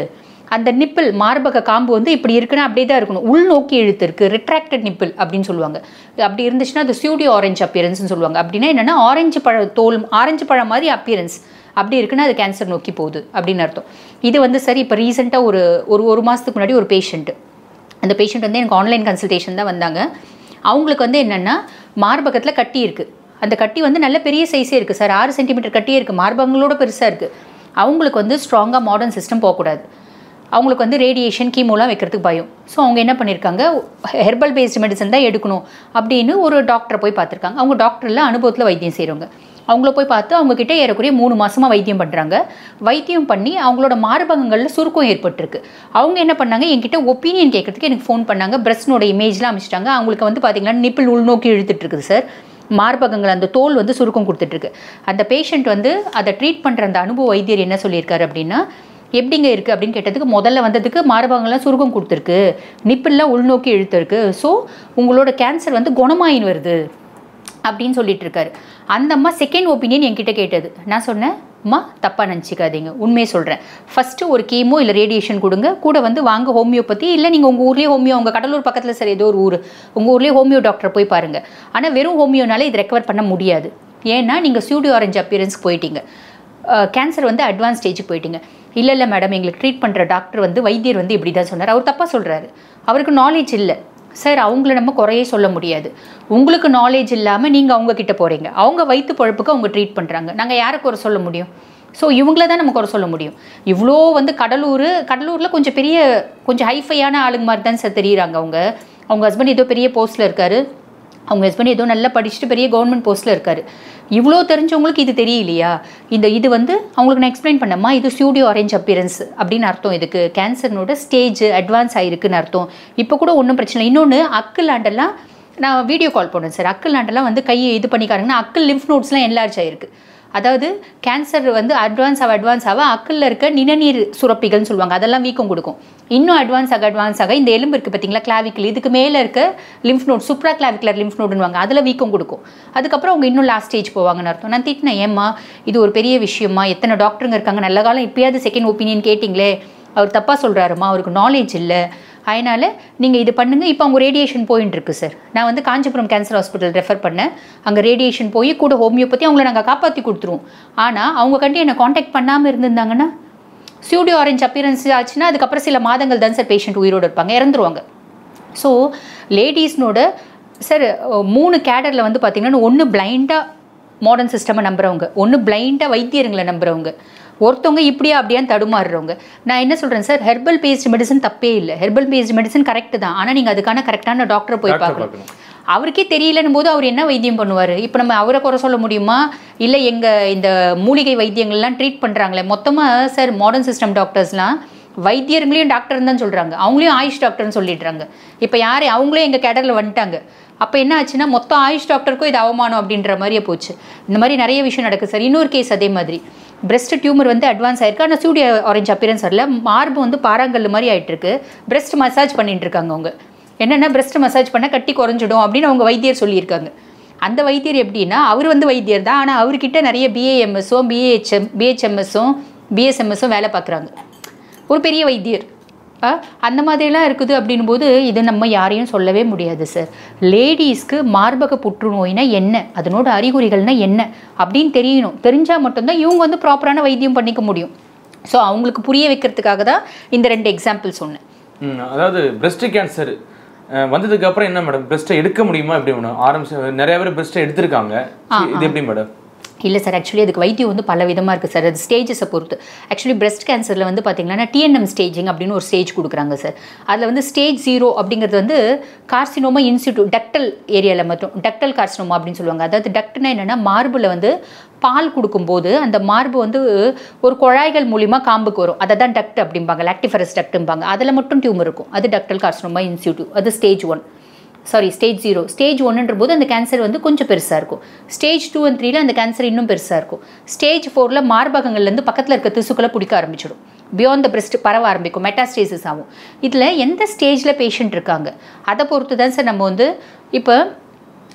அந்த நிப்பிள் மார்பக காம்பு வந்து இப்படி இருக்குன்னா அப்படியே தான் இருக்கணும் உள்நோக்கி இழுத்து இருக்கு ரிட்ராக்டட் நிப்பிள் அப்படின்னு சொல்லுவாங்க அப்படி இருந்துச்சுன்னா அது சியூடியோ ஆரஞ்சு அப்பியரன்ஸ்னு சொல்லுவாங்க அப்படின்னா என்னன்னா ஆரஞ்சு பழ தோல் ஆரஞ்சு பழம் மாதிரி அப்பியரன்ஸ் அப்படி இருக்குன்னா அது கேன்சர் நோக்கி போகுது அப்படின்னு அர்த்தம் இது வந்து சரி இப்போ ரீசெண்டாக ஒரு ஒரு ஒரு மாதத்துக்கு முன்னாடி ஒரு பேஷண்ட்டு அந்த பேஷண்ட் வந்து எனக்கு ஆன்லைன் கன்சல்டேஷன் தான் வந்தாங்க அவங்களுக்கு வந்து என்னென்னா மார்பகத்தில் கட்டி இருக்குது அந்த கட்டி வந்து நல்ல பெரிய சைஸே இருக்குது சார் ஆறு சென்டிமீட்டர் கட்டியே இருக்குது மார்பகங்களோட பெருசாக இருக்குது அவங்களுக்கு வந்து ஸ்ட்ராங்காக மாடர்ன் சிஸ்டம் போகக்கூடாது அவங்களுக்கு வந்து ரேடியேஷன் கீமோலாம் வைக்கிறதுக்கு பயம் ஸோ அவங்க என்ன பண்ணியிருக்காங்க ஹெர்பல் பேஸ்டு மெடிசன் தான் எடுக்கணும் அப்படின்னு ஒரு டாக்டரை போய் பார்த்துருக்காங்க அவங்க டாக்டரில் அனுபவத்தில் வைத்தியம் செய்கிறவங்க அவங்கள போய் பார்த்து அவங்க கிட்ட ஏறக்குறைய மூணு மாசமா வைத்தியம் பண்ணுறாங்க வைத்தியம் பண்ணி அவங்களோட மார்பகங்களில் சுருக்கம் ஏற்பட்டிருக்கு அவங்க என்ன பண்ணாங்க என்கிட்ட ஒப்பீனியன் கேட்கறதுக்கு எனக்கு ஃபோன் பண்ணாங்க பிரஸ்னோட இமேஜ்லாம் அமைச்சிட்டாங்க அவங்களுக்கு வந்து பார்த்தீங்கன்னா நிப்பிள் உள்நோக்கி இழுத்துட்டு இருக்குது சார் மார்பகங்கள் அந்த தோல் வந்து சுருக்கம் கொடுத்துட்ருக்கு அந்த பேஷண்ட் வந்து அதை ட்ரீட் பண்ணுற அந்த அனுபவ வைத்தியர் என்ன சொல்லியிருக்காரு அப்படின்னா எப்படிங்க இருக்குது அப்படின்னு கேட்டதுக்கு முதல்ல வந்ததுக்கு மார்பகங்கள்லாம் சுருக்கம் கொடுத்துருக்கு நிப்பிள்லாம் உள்நோக்கி இழுத்துருக்கு ஸோ உங்களோட கேன்சர் வந்து குணமாயின் வருது அப்படின்னு சொல்லிட்டு இருக்காரு அந்த அம்மா செகண்ட் ஒப்பீனியன் என்கிட்ட கேட்டது நான் சொன்னேன் அம்மா தப்பாக நினச்சிக்காதீங்க உண்மையை சொல்கிறேன் ஃபஸ்ட்டு ஒரு கீமோ இல்லை ரேடியேஷன் கொடுங்க கூட வந்து வாங்க ஹோமியோபதி இல்லை நீங்கள் உங்கள் ஊர்லேயே ஹோமியோ உங்கள் கடலூர் பக்கத்தில் சரி ஏதோ ஒரு ஊர் உங்கள் ஊர்லேயே ஹோமியோ டாக்டர் போய் பாருங்கள் ஆனால் வெறும் ஹோமியோனால இது ரெக்கவர் பண்ண முடியாது ஏன்னா நீங்கள் ஸ்டூடியோ ஆரஞ்சு அப்பியரன்ஸ்க்கு போயிட்டீங்க கேன்சர் வந்து அட்வான்ஸ் ஸ்டேஜுக்கு போயிட்டீங்க இல்லை இல்லை மேடம் எங்களுக்கு ட்ரீட் பண்ணுற டாக்டர் வந்து வைத்தியர் வந்து இப்படி தான் சொன்னார் அவர் தப்பாக சொல்கிறாரு அவருக்கு நாலேஜ் இல்லை சார் அவங்கள நம்ம குறையே சொல்ல முடியாது உங்களுக்கு நாலேஜ் இல்லாமல் நீங்கள் அவங்க கிட்ட போகிறீங்க அவங்க வயிற்று பழப்புக்கு அவங்க ட்ரீட் பண்ணுறாங்க நாங்கள் யாரை குறை சொல்ல முடியும் ஸோ இவங்கள தான் நம்ம குறை சொல்ல முடியும் இவ்வளோ வந்து கடலூர் கடலூரில் கொஞ்சம் பெரிய கொஞ்சம் ஹைஃபையான ஆளுங்க மாதிரி தான் சார் தெரியுறாங்க அவங்க அவங்க ஹஸ்பண்ட் ஏதோ பெரிய போஸ்ட்டில் இருக்காரு அவங்க ஹஸ்பண்ட் ஏதோ நல்லா படிச்சுட்டு பெரிய கவர்மெண்ட் போஸ்ட்டில் இருக்காரு இவ்வளோ தெரிஞ்சவங்களுக்கு இது தெரியலையா இந்த இது வந்து அவங்களுக்கு நான் எக்ஸ்பிளைன் பண்ணம்மா இது ஸ்டூடியோ அரேஞ்ச் அப்பியரன்ஸ் அப்படின்னு அர்த்தம் இதுக்கு கேன்சர்னோட ஸ்டேஜ் அட்வான்ஸ் ஆயிருக்குன்னு அர்த்தம் இப்போ கூட ஒன்றும் பிரச்சனை இல்லை இன்னொன்று அக்கிள் ஆண்டெல்லாம் நான் வீடியோ கால் பண்ணேன் சார் அக்கிள் ஆண்டெல்லாம் வந்து கையை இது பண்ணிக்காருங்கன்னா அக்கிள் லிம்ஃப் நோட்ஸ்லாம் என்லார்ஜ் ஆயிருக்கு அதாவது கேன்சர் வந்து அட்வான்ஸ் ஆக அட்வான்ஸ் ஆக அக்கிளில் இருக்க நிணநீர் சுரப்பிகள்னு சொல்லுவாங்க அதெல்லாம் வீக்கம் கொடுக்கும் இன்னும் அட்வான்ஸ் ஆக அட்வான்ஸ் ஆக இந்த எலும்பு இருக்குது பார்த்தீங்களா கிளாவிக்கல் இதுக்கு மேலே இருக்க லிம்ஃப் நோட் சூப்ரா கிளாவிக்குலர் லிம்ஃப் நோடுன்னுவாங்க அதில் வீக்கம் கொடுக்கும் அதுக்கப்புறம் அவங்க இன்னும் லாஸ்ட் ஸ்டேஜ் போவாங்கன்னு அர்த்தம் நான் திட்டினேன் ஏம்மா இது ஒரு பெரிய விஷயமா எத்தனை டாக்டருங்க இருக்காங்க நல்ல காலம் இப்பயாவது செகண்ட் ஒப்பீனியன் கேட்டிங்களே அவர் தப்பாக சொல்கிறாருமா அவருக்கு நாலேஜ் இல்லை அதனால் நீங்கள் இது பண்ணுங்கள் இப்போ அவங்க ரேடியேஷன் போயின்னு இருக்கு சார் நான் வந்து காஞ்சிபுரம் கேன்சர் ஹாஸ்பிட்டல் ரெஃபர் பண்ணேன் அங்கே ரேடியேஷன் போய் கூட ஹோமியோபதி அவங்கள நாங்கள் காப்பாற்றி கொடுத்துருவோம் ஆனால் அவங்க கண்டி என்னை காண்டாக்ட் பண்ணாமல் இருந்திருந்தாங்கன்னா ஸ்டூடியோ ஆரஞ்ச் அப்பியரன்ஸ் ஆச்சுன்னா அதுக்கப்புறம் சில மாதங்கள் தான் சார் பேஷண்ட் உயிரோடு இருப்பாங்க இறந்துருவாங்க ஸோ லேடிஸ்னோட சார் மூணு கேடரில் வந்து பார்த்தீங்கன்னா ஒன்று பிளைண்டாக மாடர்ன் சிஸ்டமை நம்புறவங்க ஒன்று பிளைண்டாக வைத்தியருங்களை நம்புறவங்க ஒருத்தவங்க இப்படியா அப்படியான்னு தடுமாறுறவங்க நான் என்ன சொல்கிறேன் சார் ஹெர்பல் பேஸ்டு மெடிசன் தப்பே இல்லை ஹெர்பல் பேஸ்டு மெடிசன் கரெக்ட் தான் ஆனால் நீங்கள் அதுக்கான கரெக்டான டாக்டரை போய் டாக்டர் பார்க்கணும் பார்க்கணும் அவருக்கே தெரியலன்னும் போது அவர் என்ன வைத்தியம் பண்ணுவார் இப்போ நம்ம அவரை குறை சொல்ல முடியுமா இல்லை எங்கள் இந்த மூலிகை வைத்தியங்கள்லாம் ட்ரீட் பண்ணுறாங்களே மொத்தமாக சார் மாடர்ன் சிஸ்டம் டாக்டர்ஸ்லாம் வைத்தியர்களையும் டாக்டர் தான் சொல்கிறாங்க அவங்களையும் ஆயுஷ் டாக்டர்னு சொல்லிடுறாங்க இப்போ யார் அவங்களே எங்கள் கேடரில் வந்துட்டாங்க அப்போ என்ன ஆச்சுன்னா மொத்தம் ஆயுஷ் டாக்டருக்கும் இது அவமானம் அப்படின்ற மாதிரியே போச்சு இந்த மாதிரி நிறைய விஷயம் நடக்குது சார் இன்னொரு கேஸ் அதே மாதிரி breast டியூமர் வந்து அட்வான்ஸ் ஆயிருக்கு ஆனால் சூடிய ஆரஞ்சு அப்பியரன்ஸ் வரல மார்பு வந்து பாறாங்கல் மாதிரி ஆயிட்டு இருக்கு breast மசாஜ் பண்ணிட்டு இருக்காங்க அவங்க என்னென்னா breast மசாஜ் பண்ண கட்டி குறைஞ்சிடும் அப்படின்னு அவங்க வைத்தியர் சொல்லியிருக்காங்க அந்த வைத்தியர் எப்படின்னா அவர் வந்து வைத்தியர் தான் ஆனால் அவர்கிட்ட நிறைய பிஏஎம்எஸும் பிஏஹெச்எம் பிஹெச்எம்எஸும் பிஎஸ்எம்எஸும் வேலை பார்க்குறாங்க ஒரு பெரிய வைத்தியர் ஆ, அந்த மாதிரிலாம் இருக்குது அப்படின்னும் போது இது நம்ம யாரையும் சொல்லவே முடியாது சார் லேடிஸ்க்கு மார்பக புற்றுநோய்னா என்ன அதனோட அறிகுறிகள்னா என்ன அப்படின்னு தெரியணும் தெரிஞ்சால் மட்டும்தான் இவங்க வந்து ப்ராப்பரான வைத்தியம் பண்ணிக்க முடியும் ஸோ அவங்களுக்கு புரிய வைக்கிறதுக்காக தான் இந்த ரெண்டு எக்ஸாம்பிள் சொன்னேன் ம், அதாவது பிரஸ்ட் கேன்சர் வந்ததுக்கு அப்புறம் என்ன மேடம் பிரஸ்ட்டை எடுக்க முடியுமா எப்படி மேடம் ஆரம்பிச்சு நிறைய பேர் பிரஸ்ட்டை எடுத்திருக்காங்க இது எப்படி மேடம் இல்லை சார் ஆக்சுவலி அதுக்கு வைத்தியம் வந்து பல விதமாக இருக்குது சார் அது ஸ்டேஜஸை பொறுத்து ஆக்சுவலி breast கேன்சரில் வந்து பார்த்தீங்கன்னா டிஎன்எம் ஸ்டேஜிங் அப்படின்னு ஒரு ஸ்டேஜ் கொடுக்குறாங்க சார் அதில் வந்து ஸ்டேஜ் ஜீரோ அப்படிங்கிறது வந்து கார்சினோமா இன்ஸ்டியூட் டக்டல் ஏரியாவில் மட்டும் டக்டல் கார்சினோமா அப்படின்னு சொல்லுவாங்க அதாவது டக்ட்னா என்னென்னா மார்பில் வந்து பால் கொடுக்கும்போது அந்த மார்பு வந்து ஒரு குழாய்கள் மூலிமா காம்புக்கு வரும் அதை தான் டக்ட் அப்படிம்பாங்க லாக்டிஃபரஸ் டக்ட்டும்பாங்க அதில் மட்டும் டியூமர் இருக்கும் அது டக்டல் கார்சினோமா இன்ஸ்டியூட் அது stage one sorry stage zero stage ஒன்றுன்ற போது அந்த கேன்சர் வந்து கொஞ்சம் பெருசாக இருக்கும் ஸ்டேஜ் டூ அண்ட் த்ரீல அந்த கேன்சர் இன்னும் பெருசாக இருக்கும் ஸ்டேஜ் ஃபோரில் மார்பகங்கள்லேருந்து பக்கத்தில் இருக்க திசுக்களை பிடிக்க ஆரம்பிச்சிடும் பியாண்ட் த பிரஸ்ட் பரவ ஆரம்பிக்கும் மெட்டாஸ்டேசிஸ் ஆகும் இதில் எந்த ஸ்டேஜில் பேஷண்ட் இருக்காங்க அதை பொறுத்து தான் சார் நம்ம வந்து இப்போ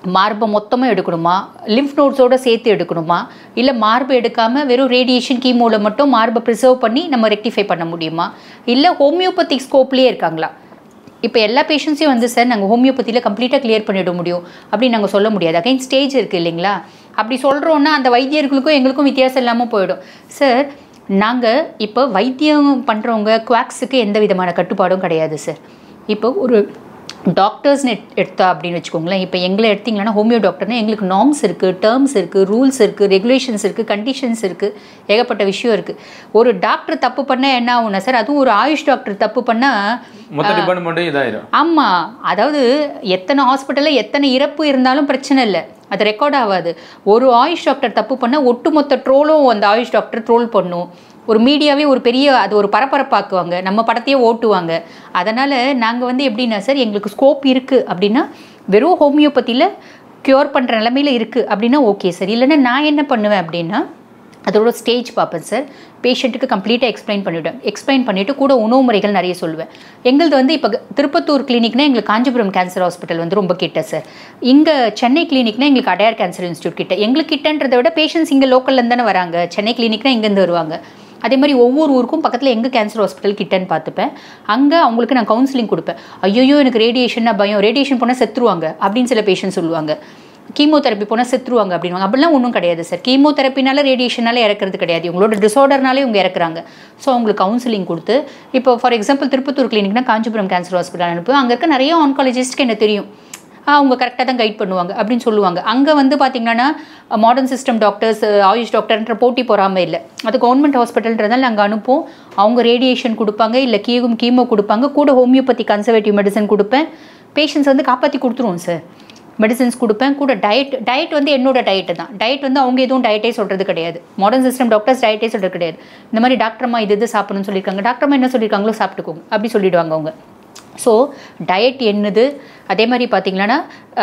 மார்பை மொத்தமாக எடுக்கணுமா லிம்ஃப் நோட்ஸோட சேர்த்து எடுக்கணுமா இல்லை மார்பு எடுக்காமல் வெறும் ரேடியேஷன் கீமோவில் மட்டும் மார்பை ப்ரிசர்வ் பண்ணி நம்ம ரெக்டிஃபை பண்ண முடியுமா இல்லை ஹோமியோபதிக் ஸ்கோப்லேயே இருக்காங்களா இப்போ எல்லா பேஷண்ட்ஸையும் வந்து சார் நாங்கள் ஹோமியோபதியில் கம்ப்ளீட்டாக கிளியர் பண்ணிட முடியும் அப்படின்னு நாங்கள் சொல்ல முடியாது அகைன் ஸ்டேஜ் இருக்குது இல்லைங்களா அப்படி சொல்கிறோன்னா அந்த வைத்தியர்களுக்கும் எங்களுக்கும் வித்தியாசம் இல்லாமல் போயிடும் சார் நாங்கள் இப்போ வைத்தியம் பண்ணுறவங்க குவாக்ஸுக்கு எந்த விதமான கட்டுப்பாடும் கிடையாது சார் இப்போ ஒரு டாக்டர்ஸ்னு எட் எடுத்தா அப்படின்னு வச்சுக்கோங்களேன் இப்போ எங்களை எடுத்தீங்கன்னா ஹோமியோ டாக்டர்னா எங்களுக்கு நார்ம்ஸ் இருக்குது டேர்ம்ஸ் இருக்குது ரூல்ஸ் இருக்குது ரெகுலேஷன்ஸ் இருக்குது கண்டிஷன்ஸ் இருக்குது ஏகப்பட்ட விஷயம் இருக்குது ஒரு டாக்டர் தப்பு பண்ணால் என்ன ஆகும்னா சார் அதுவும் ஒரு ஆயுஷ் டாக்டர் தப்பு பண்ணால் மொத்த டிபார்ட்மெண்ட்டும் இதாயிரும் ஆமாம் அதாவது எத்தனை ஹாஸ்பிட்டலில் எத்தனை இறப்பு இருந்தாலும் பிரச்சனை இல்லை அது ரெக்கார்ட் ஆகாது ஒரு ஆயுஷ் டாக்டர் தப்பு பண்ணால் ஒட்டுமொத்த ட்ரோலும் அந்த ஆயுஷ் டாக்டர் ட்ரோல் பண்ணும் ஒரு மீடியாவே ஒரு பெரிய அது ஒரு பரபரப்பாக்குவாங்க நம்ம படத்தையே ஓட்டுவாங்க அதனால் நாங்கள் வந்து எப்படின்னா சார் எங்களுக்கு ஸ்கோப் இருக்குது அப்படின்னா வெறும் ஹோமியோபதியில் க்யூர் பண்ணுற நிலமையில இருக்குது அப்படின்னா ஓகே சார் இல்லைன்னா நான் என்ன பண்ணுவேன் அப்படின்னா அதோட ஸ்டேஜ் பார்ப்பேன் சார் பேஷண்ட்டுக்கு கம்ப்ளீட்டாக எக்ஸ்பிளைன் பண்ணிவிடுவேன் எக்ஸ்பிளைன் பண்ணிவிட்டு கூட உணவு முறைகள் நிறைய சொல்லுவேன் எங்களது வந்து இப்போ திருப்பத்தூர் கிளினிக்னா எங்களுக்கு காஞ்சிபுரம் கேன்சர் ஹாஸ்பிட்டல் வந்து ரொம்ப கிட்ட சார் இங்கே சென்னை கிளினிக்னா எங்களுக்கு அடையார் கேன்சர் இன்ஸ்டியூட் கிட்ட எங்களுக்கு கிட்டன்றதை விட பேஷண்ட்ஸ் இங்கே லோக்கல்லேருந்து தானே வராங்க சென்னை கிளினிக்னா இங்கேருந்து வருவாங்க அதே மாதிரி ஒவ்வொரு ஊருக்கும் பக்கத்தில் எங்கே கேன்சர் ஹாஸ்பிட்டல் கிட்டன்னு பார்த்துப்பேன் அங்கே அவங்களுக்கு நான் கவுன்சிலிங் கொடுப்பேன் ஐயோ எனக்கு ரேடியேஷன்னா பயம் ரேடியேஷன் போனால் செத்துருவாங்க அப்படின்னு சில பேஷண்ட் சொல்லுவாங்க கீமோதெரப்பி போனால் செத்துருவாங்க அப்படின்வாங்க அப்படிலாம் ஒன்றும் கிடையாது சார் கீமோதெரப்பினால ரேடியேஷனால இறக்குறது கிடையாது இவங்களோட டிசார்டர்னாலே இவங்க இறக்குறாங்க ஸோ அவங்களுக்கு கவுன்சிலிங் கொடுத்து இப்போ ஃபார் எக்ஸாம்பிள் திருப்பத்தூர் கிளினிக்னா காஞ்சிபுரம் கேன்சர் ஹாஸ்பிட்டல் அனுப்புவேன் அங்கே இருக்க நிறைய ஆன்காலஜிஸ்ட்க்கு எனக்கு தெரியும் ஆ, அவங்க கரெக்டாக தான் கைட் பண்ணுவாங்க அப்படின்னு சொல்லுவாங்க அங்கே வந்து பார்த்தீங்கன்னா மாடர்ன் சிஸ்டம் டாக்டர்ஸ் ஆயுஷ் டாக்டர்ன்ற போட்டி போகாமல் இல்லை அது கவர்மெண்ட் ஹாஸ்பிட்டல்ன்றதால நாங்கள் அனுப்போம் அவங்க ரேடியேஷன் கொடுப்பாங்க இல்லை கீவும் கீமோ கொடுப்பாங்க கூட ஹோமியோபதி கன்சர்வேட்டிவ் மெடிசன் கொடுப்பேன் பேஷண்ட்ஸ் வந்து காப்பாற்றி கொடுத்துருவோம் சார் மெடிசன்ஸ் கொடுப்பேன் கூட டயட் டயட் வந்து என்னோட டயட்டு தான் டயட் வந்து அவங்க எதுவும் டயட்டே சொல்கிறது கிடையாது மாடர்ன் சிஸ்டம் டாக்டர்ஸ் டயட்டே சொல்கிறது கிடையாது இந்த மாதிரி டாக்டர்மா இது இது சாப்பிடணும்னு சொல்லியிருக்காங்க டாக்டர்மா என்ன சொல்லியிருக்காங்களோ சாப்பிட்டுக்கோங்க அப்படி சொல்லிடுவாங்க அவங்க ஸோ டயட் என்னது அதே மாதிரி பார்த்தீங்கன்னா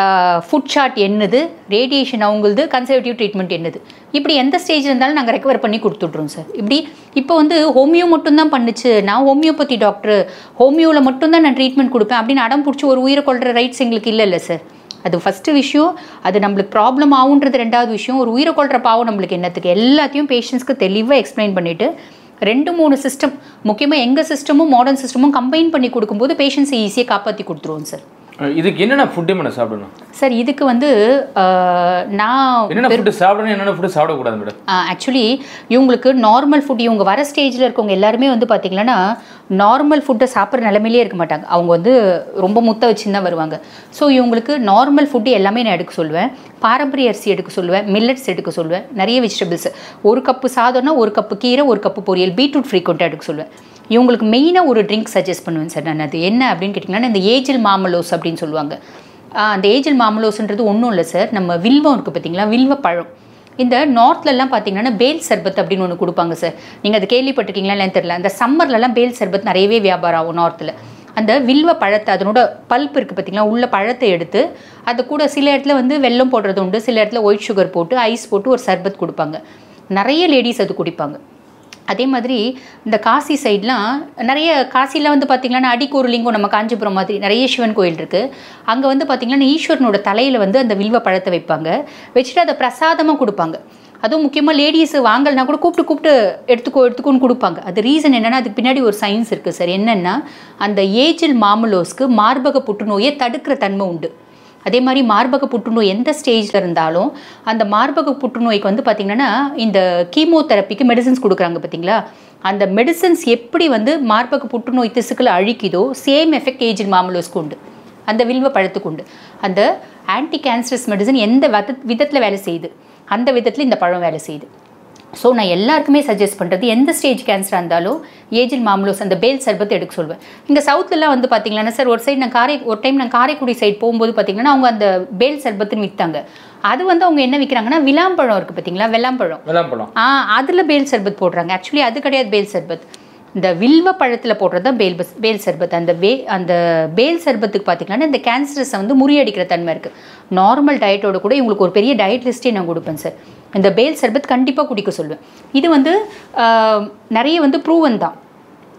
ஃபுட் சார்ட் என்னது ரேடியேஷன் அவங்களது கன்சர்வேட்டிவ் ட்ரீட்மெண்ட் என்னது இப்படி எந்த ஸ்டேஜ் இருந்தாலும் நாங்கள் ரெக்கவர் பண்ணி கொடுத்துட்றோம் சார் இப்படி இப்போ வந்து ஹோமியோ மட்டும்தான் பண்ணுச்சு நான் ஹோமியோபதி டாக்டர் ஹோமியோவில் மட்டும்தான் நான் ட்ரீட்மெண்ட் கொடுப்பேன் அப்படின்னு அடம் பிடிச்சி ஒரு உயிரை கொள்கிற ரைட்ஸ் எங்களுக்கு இல்லை இல்லை சார் அது ஃபஸ்ட்டு விஷயம் அது நம்மளுக்கு ப்ராப்ளம் ஆகுன்றது ரெண்டாவது விஷயம் ஒரு உயிரை கொள்கிற பாவம் நம்மளுக்கு என்னத்துக்கு எல்லாத்தையும் பேஷண்ட்ஸ்க்கு தெளிவாக எக்ஸ்பிளைன் பண்ணிவிட்டு ரெண்டு மூணு சிஸ்டம் முக்கியமாக எங்கள் சிஸ்டமும் மாடர்ன் சிஸ்டமும் கம்பைன் பண்ணி கொடுக்கும்போது பேஷண்ட்ஸை ஈஸியாக காப்பாற்றி கொடுத்துருவோம் சார் அஹ் இதுக்கு என்னென்ன ஃபுட்டு மேடம் சாப்பிடணும் சார் இதுக்கு வந்து ஆஹ், நான் என்னென்ன ஃபுட்டு சாப்பிடணும் என்னென்ன ஃபுட்டு சாப்பிடக்கூடாது மேடம் ஆக்சுவலி இவங்களுக்கு நார்மல் ஃபுட் இவங்க வர ஸ்டேஜில் இருக்கவங்க எல்லாருமே வந்து பார்த்திங்கன்னா நார்மல் ஃபுட்டை சாப்பிட்ற நிலமையிலே இருக்க மாட்டாங்க அவங்க வந்து ரொம்ப முத்த வச்சுன்னு தான் வருவாங்க ஸோ இவங்களுக்கு நார்மல் ஃபுட்டு எல்லாமே நான் எடுக்க சொல்லுவேன் பாரம்பரிய அரிசி எடுக்க சொல்லுவேன் மில்லட்ஸ் எடுக்க சொல்லுவேன் நிறைய வெஜிடபிள்ஸ் ஒரு கப்பு சாதம்னா ஒரு கப்பு கீரை ஒரு கப்பு பொரியல் பீட்ரூட் ஃப்ரீக்வெண்ட்டாக எடுக்க சொல்லுவேன் இவங்களுக்கு மெயினாக ஒரு ட்ரிங்க் சஜஸ்ட் பண்ணுவேன் சார் நான் அது என்ன அப்படின்னு கேட்டிங்கன்னா இந்த ஏஜில் மாமலோஸ் அப்படின்னு சொல்லுவாங்க ஆஹ் அந்த ஏஜில் மாமலோஸ்ன்றது ஒன்றும் இல்லை சார் நம்ம வில்வம் இருக்குது பார்த்தீங்களா வில்வ பழம் இந்த நார்த்லலாம் பார்த்தீங்கன்னா பேல் சர்பத் அப்படின்னு ஒன்று கொடுப்பாங்க சார் நீங்கள் அது கேள்விப்பட்டிருக்கீங்களா இல்லைன்னு தெரியல அந்த சம்மர்லலாம் பேல் சர்பத் நிறையவே வியாபாரம் ஆகும் நார்த்தில் அந்த வில்வ பழத்தை அதனோட பல்ப் இருக்குது பார்த்தீங்களா உள்ள பழத்தை எடுத்து அது கூட சில இடத்துல வந்து வெல்லம் போடுறது உண்டு சில இடத்துல ஒயிட் சுகர் போட்டு ஐஸ் போட்டு ஒரு சர்பத் கொடுப்பாங்க நிறைய லேடிஸ் அது குடிப்பாங்க அதே மாதிரி இந்த காசி சைட்லாம் நிறைய காசிலாம் வந்து பார்த்திங்கன்னா அடிக்கொரு லிங்கம் நம்ம காஞ்சிபுரம் மாதிரி நிறைய சிவன் கோயில் இருக்குது அங்கே வந்து பார்த்திங்கன்னா ஈஸ்வரனோட தலையில் வந்து அந்த வில்வ பழத்தை வைப்பாங்க வச்சுட்டு அதை பிரசாதமாக கொடுப்பாங்க அதுவும் முக்கியமாக லேடிஸ் வாங்கலைனா கூட கூப்பிட்டு கூப்பிட்டு எடுத்துக்கோ எடுத்துக்கோன்னு கொடுப்பாங்க அது ரீசன் என்னென்னா அதுக்கு பின்னாடி ஒரு சயின்ஸ் இருக்குது சார் என்னென்னா அந்த ஏஜில் மாமலோஸ்க்கு மார்பக புற்றுநோயை தடுக்கிற தன்மை உண்டு அதே மாதிரி மார்பக புற்றுநோய் எந்த ஸ்டேஜில் இருந்தாலும் அந்த மார்பக புற்றுநோய்க்கு வந்து பார்த்திங்கன்னா இந்த கீமோதெரப்பிக்கு மெடிசன்ஸ் கொடுக்குறாங்க பார்த்தீங்களா அந்த மெடிசன்ஸ் எப்படி வந்து மார்பக புற்றுநோய் திசுக்களை அழிக்குதோ சேம் எஃபெக்ட் ஏஜில் மாமலோஸ்க்கு உண்டு அந்த வில்வ பழத்துக்கு உண்டு அந்த ஆன்டி கேன்சரஸ் மெடிசன் எந்த வித விதத்தில் வேலை செய்யுது அந்த விதத்தில் இந்த பழம் வேலை செய்யுது ஸோ நான் எல்லாருக்குமே சஜஸ்ட் பண்ணுறது எந்த ஸ்டேஜ் கேன்சராக இருந்தாலும் ஏஜில் மாமலோஸ் அந்த பேல் சர்பத்தை எடுக்க சொல்வேன் இங்கே சவுத்துலலாம் வந்து பார்த்தீங்கன்னா சார் ஒரு சைடு நான் காரை ஒரு டைம் நான் காரைக்குடி சைடு போகும்போது பார்த்தீங்கன்னா அவங்க அந்த பேல் சர்பத்துன்னு விற்றாங்க அது வந்து அவங்க என்ன விற்கிறாங்கன்னா விளாம்பழம் இருக்குது பார்த்தீங்களா வெள்ளாம்பழம் வெள்ளாம்பழம் ஆ அதில் பேல் சர்பத் போடுறாங்க ஆக்சுவலி அது கிடையாது பேல் சர்பத் இந்த வில்வ பழத்தில் போடுறது தான் பேல் பஸ் பேல் சர்பத் அந்த வே அந்த பேல் சர்பத்துக்கு பார்த்தீங்கன்னா இந்த கேன்சரஸை வந்து முறியடிக்கிற தன்மை இருக்குது நார்மல் டயட்டோட கூட இவங்களுக்கு ஒரு பெரிய டயட் லிஸ்ட்டே நான் கொடுப்பேன் சார் இந்த பேல் சர்பத் கண்டிப்பாக குடிக்க சொல்லுவேன் இது வந்து ஆ, நிறைய வந்து ப்ரூவன் தான்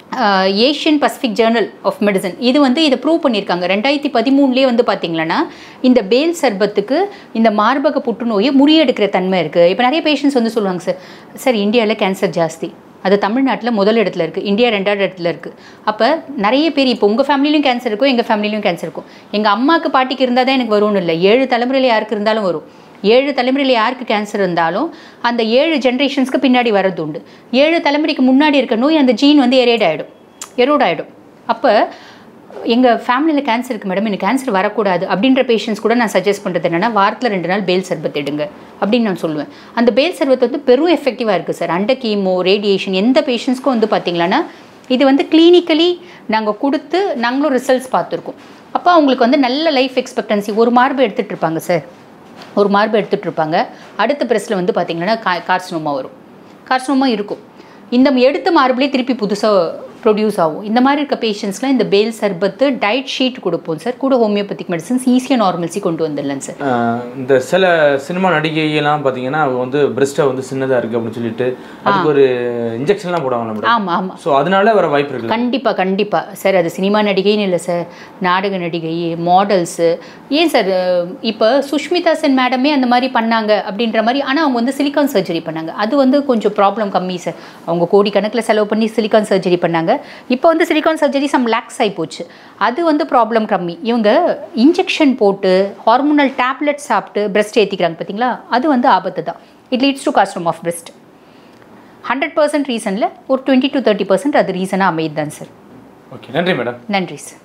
Asian Pacific journal of medicine இது வந்து இதை ப்ரூவ் பண்ணியிருக்காங்க ரெண்டாயிரத்தி பதிமூணுலேயே வந்து பார்த்தீங்கன்னா இந்த பேல் சர்பத்துக்கு இந்த மார்பக புற்றுநோயை முறியெடுக்கிற தன்மை இருக்குது இப்போ நிறைய பேஷண்ட்ஸ் வந்து சொல்லுவாங்க சார் சார் இந்தியாவில் கேன்சர் ஜாஸ்தி அது தமிழ்நாட்டில் முதல் இடத்துல இருக்குது இந்தியா ரெண்டாவது இடத்துல இருக்குது அப்போ நிறைய பேர் இப்போ உங்கள் ஃபேமிலிலையும் கேன்சர் இருக்கும் எங்கள் ஃபேமிலிலையும் கேன்சர் இருக்கும் எங்கள் அம்மாவுக்கு பாட்டிக்கு இருந்தால் தான் எனக்கு வரும்னு இல்லை ஏழு தலைமுறையில் யாருக்கு இருந்தாலும் வரும் ஏழு தலைமுறையில் யாருக்கு கேன்சர் இருந்தாலும் அந்த ஏழு ஜென்ரேஷன்ஸ்க்கு பின்னாடி வர்றது உண்டு ஏழு தலைமுறைக்கு முன்னாடி இருக்க நோய் அந்த ஜீன் வந்து எரேட் ஆகிடும் எரோட் ஆகிடும் அப்போ எங்கள் ஃபேமிலியில் கேன்சர் இருக்குது மேடம் எனக்கு கேன்சர் வரக்கூடாது அப்படின்ற பேஷண்ட்ஸ் கூட நான் சஜஸ்ட் பண்ணுறது என்னென்னா வாரத்தில் ரெண்டு நாள் பேல் சர்பத் எடுங்க அப்படின்னு நான் சொல்லுவேன் அந்த பேல் சர்பத் வந்து பெரும் எஃபெக்டிவாக இருக்குது சார் அண்டர் கீமோ ரேடியேஷன் எந்த பேஷண்ட்ஸ்க்கும் வந்து பார்த்தீங்கன்னா இது வந்து கிளினிக்கலி நாங்கள் கொடுத்து நாங்களும் ரிசல்ட்ஸ் பார்த்துருக்கோம் அப்போ அவங்களுக்கு வந்து நல்ல லைஃப் எக்ஸ்பெக்டன்சி ஒரு மார்பு எடுத்துகிட்டு இருப்பாங்க சார் ஒரு மார்பு எடுத்துகிட்டு இருப்பாங்க அடுத்த பிரஸ்ஸில் வந்து பார்த்தீங்கன்னா கா கார்சினோமா வரும் கார்சினோமா இருக்கும் இந்த எடுத்த மார்பிளே திருப்பி புதுசாக ப்ரொடியூஸ் ஆகும் இந்த மாதிரி இருக்க பேஷண்ட்ஸ்லாம் இந்த பேல் சர்பத்து டயட் ஷீட் கொடுப்போம் சார் கூட ஹோமியோபதிக் மெடிசன்ஸ் ஈஸியாக நார்மல்சி கொண்டு வந்துடலாம் சார் ஆஹ் இந்த சில சினிமா நடிகையெல்லாம் பார்த்தீங்கன்னா அவங்க வந்து பிரஸ்ட்டை வந்து சின்னதாக இருக்குது அப்படின்னு சொல்லிட்டு அதுக்கு ஒரு இன்ஜெக்ஷன்லாம் போடுவாங்க மேடம் ஆமாம் ஆமாம் ஸோ அதனால வர வாய்ப்பு இருக்குது கண்டிப்பாக கண்டிப்பாக சார் அது சினிமா நடிகைன்னு இல்லை சார் நாடக நடிகை மாடல்ஸு ஏன் சார் இப்போ சுஷ்மிதா சென் மேடமே அந்த மாதிரி பண்ணாங்க அப்படின்ற மாதிரி ஆனால் அவங்க வந்து சிலிக்கான் சர்ஜரி பண்ணாங்க அது வந்து கொஞ்சம் ப்ராப்ளம் கம்மி சார் அவங்க கோடிக்கணக்கில் செலவு பண்ணி சிலிக்கான் சர்ஜரி பண்ணாங்க இப்போ வந்து சிலிக்கான் சர்ஜரி சம் லேக்ஸ் ஆகி போச்சு அது வந்து ப்ராப்ளம் கம்மி இவங்க இன்ஜெக்ஷன் போட்டு ஹார்மோனல் டேப்லெட் சாப்பிட்டு பிரஸ்ட் ஏற்றிக்கிறாங்க பார்த்தீங்களா அது வந்து ஆபத்து தான் it leads to castrum of breast hundred percent ரீசனில் ஒரு டுவெண்ட்டி டு தேர்ட்டி பர்சன்ட் அது ரீசனாக அமையுது தான் சார் ஓகே நன்றி மேடம் நன்றி சார்